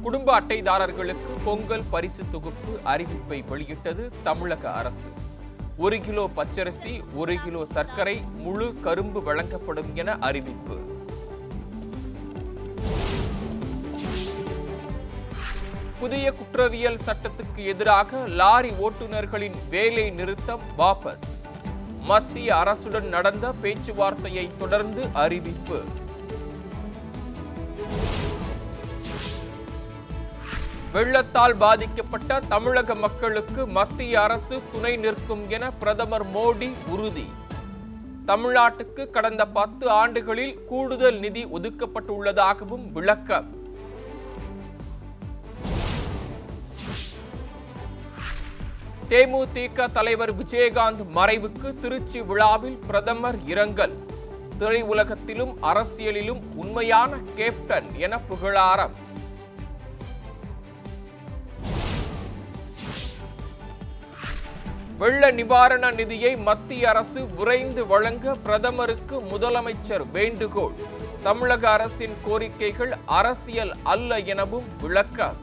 குடும்ப அட்டைதாரர்களுக்கு பொங்கல் பரிசு தொகுப்பு அறிவிப்பை வெளியிட்டது தமிழக அரசு ஒரு கிலோ பச்சரிசி ஒரு கிலோ சர்க்கரை முழு கரும்பு வழங்கப்படும் என அறிவிப்பு புதிய குற்றவியல் சட்டத்துக்கு எதிராக லாரி ஓட்டுநர்களின் வேலை நிறுத்தம் வாபஸ் மத்திய அரசுடன் நடந்த பேச்சுவார்த்தையை தொடர்ந்து அறிவிப்பு வெள்ளத்தால் பாதிக்கப்பட்ட தமிழக மக்களுக்கு மத்திய அரசு துணை நிற்கும் என பிரதமர் மோடி உறுதி தமிழ்நாட்டுக்கு கடந்த பத்து ஆண்டுகளில் கூடுதல் நிதி ஒதுக்கப்பட்டுள்ளதாகவும் விளக்கம் தேமுதிக தலைவர் விஜயகாந்த் மறைவுக்கு திருச்சி விழாவில் பிரதமர் இரங்கல் திரையுலகத்திலும் அரசியலிலும் உண்மையான கேப்டன் என புகழாரம் வெள்ள நிவாரண நிதியை மத்திய அரசு விரைந்து வழங்க பிரதமருக்கு முதலமைச்சர் வேண்டுகோள் தமிழக அரசின் கோரிக்கைகள் அரசியல் அல்ல எனவும் விளக்கம்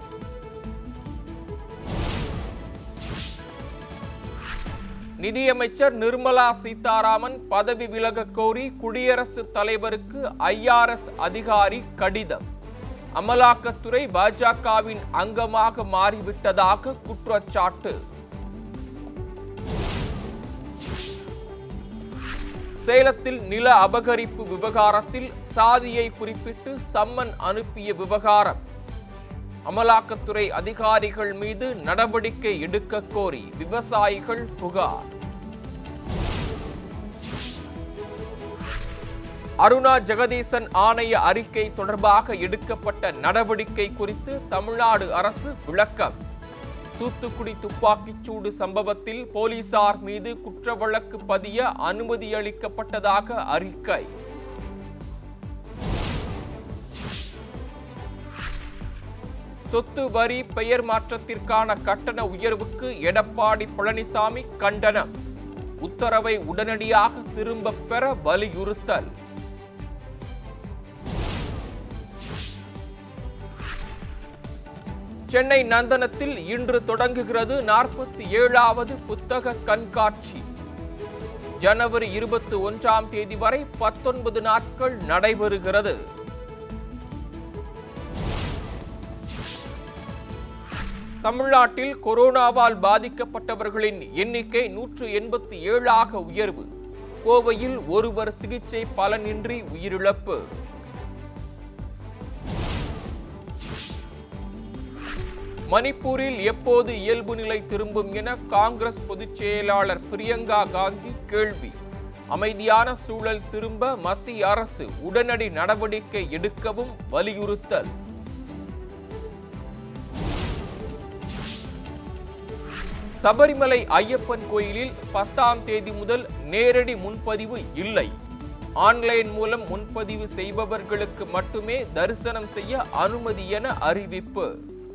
நிதியமைச்சர் நிர்மலா சீதாராமன் பதவி விலக கோரி குடியரசுத் தலைவருக்கு ஐஆர்எஸ் அதிகாரி கடிதம் அமலாக்கத்துறை பாஜகவின் அங்கமாக மாறிவிட்டதாக குற்றச்சாட்டு சேலத்தில் நில அபகரிப்பு விவகாரத்தில் சாதியை குறிப்பிட்டு சம்மன் அனுப்பிய விவகாரம் அமலாக்கத்துறை அதிகாரிகள் மீது நடவடிக்கை எடுக்க கோரி விவசாயிகள் புகார் அருணா ஜெகதீசன் ஆணைய அறிக்கை தொடர்பாக எடுக்கப்பட்ட நடவடிக்கை குறித்து தமிழ்நாடு அரசு விளக்கம் தூத்துக்குடி துப்பாக்கிச்சூடு சம்பவத்தில் போலீசார் மீது குற்ற வழக்கு பதிய அனுமதி அளிக்கப்பட்டதாக அறிக்கை சொத்து வரி பெயர் மாற்றத்திற்கான கட்டண உயர்வுக்கு எடப்பாடி பழனிசாமி கண்டனம் உத்தரவை உடனடியாக திரும்பப் பெற வலியுறுத்தல் சென்னை நந்தனத்தில் இன்று தொடங்குகிறது நாற்பத்தி ஏழாவது புத்தக கண்காட்சி ஜனவரி இருபத்தி ஒன்றாம் தேதி வரை பத்தொன்பது நாட்கள் நடைபெறுகிறது தமிழ்நாட்டில் கொரோனாவால் பாதிக்கப்பட்டவர்களின் எண்ணிக்கை நூற்று எண்பத்தி ஏழாக உயர்வு கோவையில் ஒருவர் சிகிச்சை பலனின்றி உயிரிழப்பு மணிப்பூரில் எப்போது இயல்பு நிலை திரும்பும் என காங்கிரஸ் பொதுச் செயலாளர் பிரியங்கா காந்தி கேள்வி அமைதியான சூழல் திரும்ப மத்திய அரசு உடனடி நடவடிக்கை எடுக்கவும் வலியுறுத்தல் சபரிமலை ஐயப்பன் கோயிலில் பத்தாம் தேதி முதல் நேரடி முன்பதிவு இல்லை ஆன்லைன் மூலம் முன்பதிவு செய்பவர்களுக்கு மட்டுமே தரிசனம் செய்ய அனுமதி என அறிவிப்பு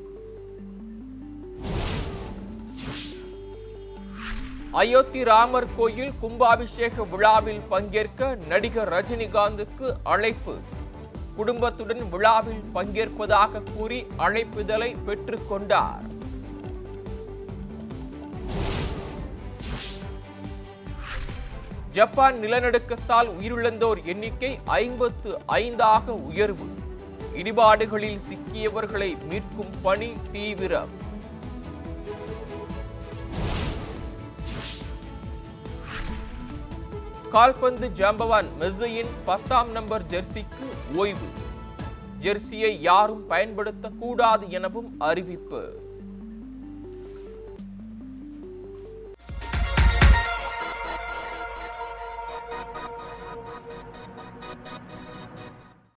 அயோத்தி ராமர் கோயில் கும்பாபிஷேக விழாவில் பங்கேற்க நடிகர் ரஜினிகாந்துக்கு அழைப்பு குடும்பத்துடன் விழாவில் பங்கேற்பதாக கூறி அழைப்புதலை பெற்றுக்கொண்டார் ஜப்பான் நிலநடுக்கத்தால் உயிரிழந்தோர் எண்ணிக்கை ஐம்பத்து ஐந்தாக உயர்வு இடிபாடுகளில் சிக்கியவர்களை மீட்கும் பணி தீவிரம் கால்பந்து ஜாம்பவான் மெஸ்ஸியின் பத்தாம் நம்பர் ஜெர்சிக்கு ஓய்வு ஜெர்சியை யாரும் பயன்படுத்தக்கூடாது எனவும் அறிவிப்பு